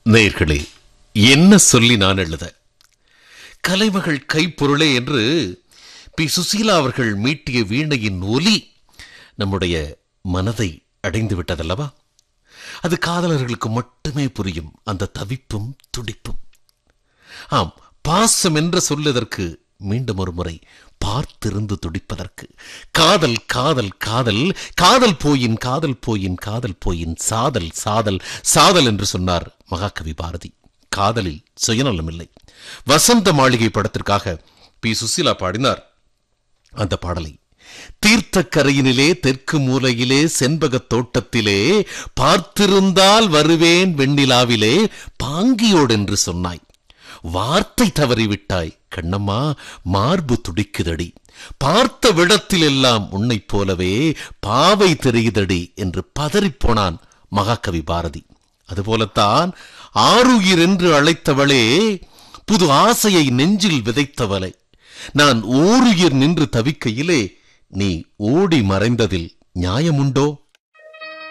நேர்களே என்ன சொல்லி நான் எழுத கலைமகள் கைப்பொருளே என்று பி சுசீலா அவர்கள் மீட்டிய வீணையின் ஒலி நம்முடைய மனதை அடைந்து விட்டதல்லவா அது காதலர்களுக்கு மட்டுமே புரியும் அந்த தவிப்பும் துடிப்பும் ஆம் பாசம் என்று சொல்லுவதற்கு மீண்டும் ஒரு முறை பார்த்திருந்து துடிப்பதற்கு காதல் காதல் காதல் காதல் போயின் காதல் போயின் காதல் போயின் சாதல் சாதல் சாதல் என்று சொன்னார் மகாகவி பாரதி காதலில் சுயநலம் இல்லை வசந்த மாளிகை படத்திற்காக பி சுசீலா பாடினார் அந்த பாடலை தீர்த்தக்கரையினிலே தெற்கு மூலையிலே செண்பகத் தோட்டத்திலே பார்த்திருந்தால் வருவேன் வெண்ணிலாவிலே பாங்கியோடு என்று சொன்னாய் வார்த்தை தவறிவிட்டாய் கண்ணம்மா மார்பு துடிக்குதடி பார்த்த விடத்திலெல்லாம் உன்னைப் போலவே பாவை தெரியுதடி என்று பதறிப்போனான் மகாகவி பாரதி அதுபோலத்தான் ஆருயிர் என்று அழைத்தவளே புது ஆசையை நெஞ்சில் விதைத்தவளை நான் ஓருயிர் நின்று தவிக்கையிலே நீ ஓடி மறைந்ததில் நியாயமுண்டோ